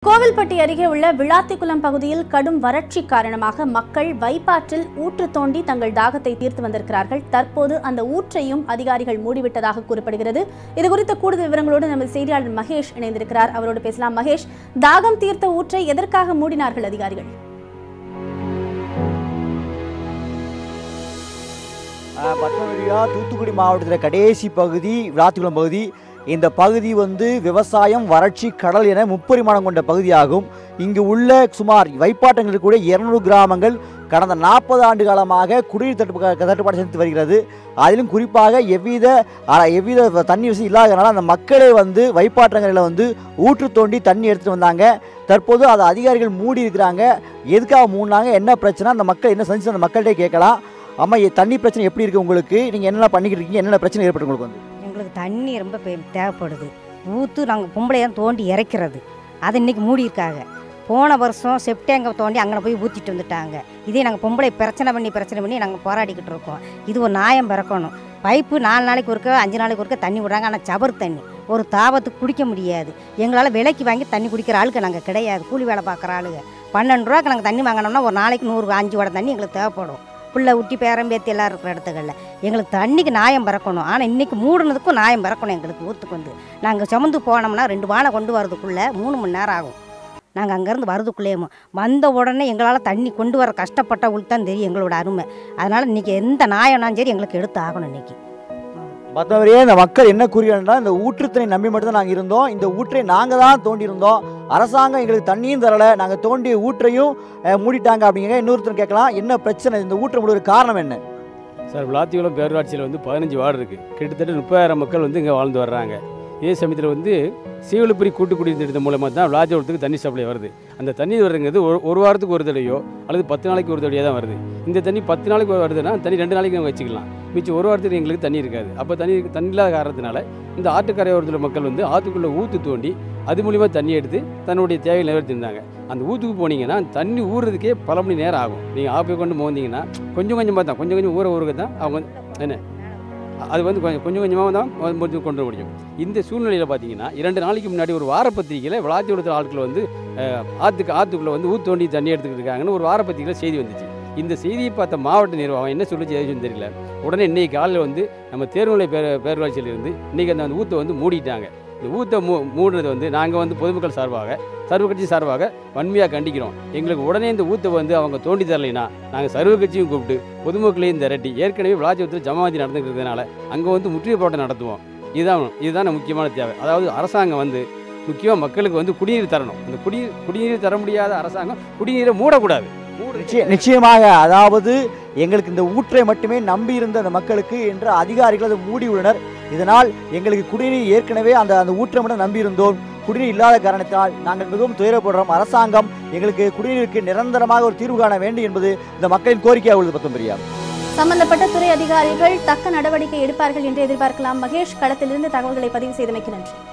கோவில்பட்டி அருகே உள்ள விளாத்திக்குளம் பகுதியில் கடும் வறட்சி காரணமாக மக்கள் வைப்பாற்றில் ஊற்று தோண்டி தங்கள் தாகத்தை தீர்த்து வந்திருக்கிறார்கள் தற்போது அந்த ஊற்றையும் அதிகாரிகள் மூடிவிட்டதாக கூறப்படுகிறது இது குறித்த கூடுதல் விவரங்களோடு நமது செய்தியாளர் மகேஷ் இணைந்திருக்கிறார் அவரோடு பேசலாம் மகேஷ் தாகம் தீர்த்த ஊற்றை எதற்காக மூடினார்கள் அதிகாரிகள் பத்மநாபியா தூத்துக்குடி மாவட்டத்தில் கடைசி பகுதி விளாத்திக்குளம் பகுதி இந்த பகுதி வந்து விவசாயம் வறட்சி கடல் என முப்பரிமாணம் கொண்ட பகுதியாகும் இங்கு உள்ள சுமார் வைப்பாட்டங்களில் கூட இருநூறு கிராமங்கள் கடந்த நாற்பது ஆண்டு காலமாக குடிநீர் தட்டுப்பா தட்டுப்பாடு செலுத்தி வருகிறது அதிலும் குறிப்பாக எவ்வித அ- எவ்வித தண்ணி வசதி இல்லாதனால அந்த மக்களே வந்து வைப்பாற்றங்களில் வந்து ஊற்று தோண்டி தண்ணி எடுத்துகிட்டு வந்தாங்க தற்போது அதை அதிகாரிகள் மூடி இருக்கிறாங்க எதுக்காக மூடினாங்க என்ன பிரச்சனை அந்த மக்கள் என்ன செஞ்சு அந்த மக்கள்கிட்ட கேட்கலாம் அம்மா இ- தண்ணி பிரச்சனை எப்படி இருக்குது உங்களுக்கு நீங்கள் என்னென்ன பண்ணிக்கிட்டு இருக்கீங்க என்னென்ன பிரச்சனை ஏற்பட்டு உங்களுக்கு வந்து எங்களுக்கு தண்ணி ரொம்ப பெ- தேவைப்படுது ஊற்று நாங்கள் பொம்பளையாக தோண்டி இறைக்கிறது அதை இன்னைக்கு மூடியிருக்காங்க போன வருஷம் செப்டேங்கர் தோண்டி அங்கே போய் ஊற்றிட்டு வந்துட்டாங்க இதே நாங்கள் பொம்பளை பிரச்சனை பண்ணி பிரச்சனை பண்ணி நாங்கள் போராடிக்கிட்டு இருக்கோம் இது ஒரு நியாயம் பிறக்கணும் பைப்பு நாலு நாளைக்கு ஒருக்க அஞ்சு நாளைக்கு ஒருக்க தண்ணி விடுறாங்க ஆனால் சபர் தண்ணி ஒரு தாபத்துக்கு குடிக்க முடியாது எங்களால் விலைக்கு வாங்கி தண்ணி குடிக்கிற ஆளுக்கு நாங்கள் கிடையாது கூலி வேலை பார்க்குற ஆளுங்க பன்னெண்டு ரூபாய்க்கு நாங்கள் தண்ணி வாங்கினோம்னா ஒரு நாளைக்கு நூறு அஞ்சு வடை தண்ணி எங்களுக்கு தேவைப்படும் புள்ள ஊட்டி பேரம்பேத்தி எல்லாம் இருக்கிற இடத்துகளில் எங்களுக்கு தண்ணிக்கு நியாயம் பிறக்கணும் ஆனால் இன்றைக்கி மூடுனதுக்கும் நியாயம் பிறக்கணும் எங்களுக்கு ஊற்றுக்கு வந்து நாங்கள் சுமந்து போனோம்னா ரெண்டு வானை கொண்டு வரதுக்குள்ளே மூணு மணி நேரம் ஆகும் நாங்கள் அங்கேருந்து வரதுக்குள்ளேயும் வந்த உடனே எங்களால் தண்ணி கொண்டு வர கஷ்டப்பட்டவங்களுக்கு தான் தெரியும் எங்களோட அருமை அதனால் இன்றைக்கி எந்த நியாயம்னாலும் சரி எங்களுக்கு எடுத்து ஆகணும் இன்றைக்கி மற்றவரையே இந்த மக்கள் என்ன கூறுகிறாங்கன்னா இந்த ஊற்றுத்தண்ணி நம்பி மட்டும்தான் நாங்கள் இருந்தோம் இந்த ஊற்றை நாங்கள் தான் தோண்டி இருந்தோம் அரசாங்கம் எங்களுக்கு தண்ணியும் தரலை நாங்கள் தோண்டிய ஊற்றையும் அஹ், மூடிட்டாங்க அப்படிங்கிற இன்னொருத்தர் கேட்கலாம் என்ன பிரச்சனை இந்த ஊற்றை மூடுற காரணம் என்ன சார் விளாத்திக்குளம் பேரூராட்சியில் வந்து பதினஞ்சு வார்டு இருக்குது கிட்டத்தட்ட முப்பதாயிரம் மக்கள் வந்து இங்கே வாழ்ந்து வர்றாங்க இதே சமயத்தில் வந்து சீவலுப்புரி கூட்டு குடிநீர் திட்டத்தின் மூலமாக தான் விளாத்திக்குளத்துக்கு தண்ணி சப்ளை வருது அந்த தண்ணி வருங்கிறது ஒரு ஒரு வாரத்துக்கு ஒரு தடவையோ அல்லது பத்து நாளைக்கு ஒரு தடவையோ தான் வருது இந்த தண்ணி பத்து நாளைக்கு வருதுன்னா தண்ணி ரெண்டு நாளைக்கு நம்ம வச்சுக்கலாம் மிச்சம் ஒரு வாரத்துக்கு எங்களுக்கு தண்ணி இருக்காது அப்போ தண்ணி தண்ணி இல்லாத காரணத்தினால இந்த ஆற்றுக்கரையோரத்தில் மக்கள் வந்து ஆற்றுக்குள்ளே ஊற்று தோண்டி அது மூலிமா தண்ணி எடுத்து தன்னுடைய தேவையை நிவர்த்திருந்தாங்க அந்த ஊற்றுக்கு போனீங்கன்னா தண்ணி ஊறுறதுக்கே பல மணி நேரம் ஆகும் நீங்கள் ஆப்பை கொண்டு மோந்தீங்கன்னா கொஞ்சம் கொஞ்சமாக தான் கொஞ்சம் கொஞ்சம் ஊற ஊறுக தான் அவங்க வந்து என்ன அது வந்து கொஞ்சம் கொஞ்சம் கொஞ்சமாக தான் வந்து முடிச்சு கொண்டு வர முடியும் இந்த சூழ்நிலையில் பார்த்தீங்கன்னா இரண்டு நாளைக்கு முன்னாடி ஒரு வாரப்பத்திரிகையில் விளாத்தியோடத்தில் ஆட்கள் வந்து அஹ், ஆற்றுக்கு ஆற்றுக்குள்ளே வந்து ஊத்து தோண்டி தண்ணி எடுத்துக்கிட்டு இருக்காங்கன்னு ஒரு வாரப்பத்திரிகையில் செய்தி வந்துச்சு இந்த செய்தியை பார்த்த மாவட்ட நிர்வாகம் என்ன சொல்லிச்சு ஏதுன்னு தெரியல உடனே இன்னைக்கு காலையில் வந்து நம்ம தேர்வுநிலை பேர பேரூராட்சியிலிருந்து இன்றைக்கி அந்த அந்த ஊற்றை வந்து மூடிட்டாங்க இந்த ஊற்றை மூ மூடுறது வந்து நாங்கள் வந்து பொதுமக்கள் சார்பாக சர்வ கட்சி சார்பாக வன்மையாக கண்டிக்கிறோம் எங்களுக்கு உடனே இந்த ஊற்றை வந்து அவங்க தோண்டி தரலைன்னா நாங்கள் சர்வ கட்சியும் கூப்பிட்டு பொதுமக்களையும் திரட்டி ஏற்கனவே விளாச்சியத்தில் ஜமாதி நடந்துட்டு இருக்கிறதுனால அங்கே வந்து முற்றுகை போராட்டம் நடத்துவோம் இதுதான் இதுதான் முக்கியமான தேவை அதாவது அரசாங்கம் வந்து முக்கியமாக மக்களுக்கு வந்து குடிநீர் தரணும் அந்த குடிநீர் குடிநீர் தர முடியாத அரசாங்கம் குடிநீரை மூடக்கூடாது மூட நிச்சய நிச்சயமாக அதாவது எங்களுக்கு இந்த ஊற்றை மட்டுமே நம்பி இருந்த அந்த மக்களுக்கு என்று அதிகாரிகள் அதை மூடியுள்ளனர் இதனால் எங்களுக்கு குடிநீர் ஏற்கனவே அந்த அந்த ஊற்றை மட்டும் நம்பி இருந்தோம் குடிநீர் இல்லாத காரணத்தால் நாங்கள் மிகவும் துயரப்படுறோம் அரசாங்கம் எங்களுக்கு குடிநீருக்கு நிரந்தரமாக ஒரு தீர்வு காண வேண்டும் என்பது இந்த மக்களின் கோரிக்கையாக உள்ளது பத்தம் பிரியா சம்பந்தப்பட்ட துறை அதிகாரிகள் தக்க நடவடிக்கை எடுப்பார்கள் என்று எதிர்பார்க்கலாம் மகேஷ் களத்திலிருந்து தகவல்களை பதிவு செய்தமைக்கு நன்றி